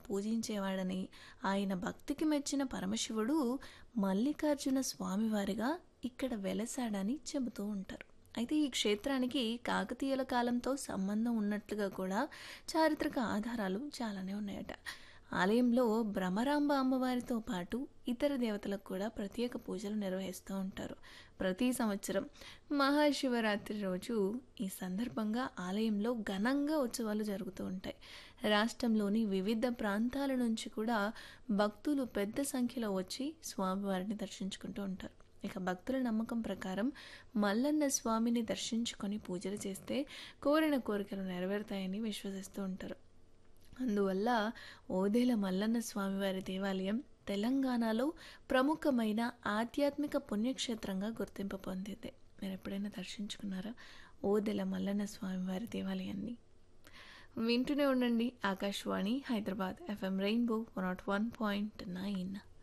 పూజించేవాడని ఆయన భక్తికి మెచ్చిన పరమశివుడు మల్లికార్జున స్వామివారిగా ఇక్కడ వెలసాడని చెబుతూ ఉంటారు అయితే ఈ క్షేత్రానికి కాకతీయుల కాలంతో సంబంధం ఉన్నట్లుగా కూడా చారిత్రక ఆధారాలు చాలానే ఉన్నాయట ఆలయంలో భ్రమరాంబ అమ్మవారితో పాటు ఇతర దేవతలకు కూడా ప్రత్యేక పూజలు నిర్వహిస్తూ ఉంటారు ప్రతి సంవత్సరం మహాశివరాత్రి రోజు ఈ సందర్భంగా ఆలయంలో ఘనంగా ఉత్సవాలు జరుగుతూ ఉంటాయి రాష్ట్రంలోని వివిధ ప్రాంతాల నుంచి కూడా భక్తులు పెద్ద సంఖ్యలో వచ్చి స్వామివారిని దర్శించుకుంటూ ఉంటారు ఇక భక్తుల నమ్మకం ప్రకారం మల్లన్న స్వామిని దర్శించుకొని పూజలు చేస్తే కోరిన కోరికలు నెరవేరుతాయని విశ్వసిస్తూ ఉంటారు అందువల్ల ఓదేల మల్లన్న స్వామివారి దేవాలయం తెలంగాణలో ప్రముఖమైన ఆధ్యాత్మిక పుణ్యక్షేత్రంగా గుర్తింపు పొందింది మీరు ఎప్పుడైనా దర్శించుకున్నారా ఓదెల మల్లన్న స్వామివారి దేవాలయాన్ని వింటూనే ఉండండి Akashvani Hyderabad FM rainbow one naught one point nine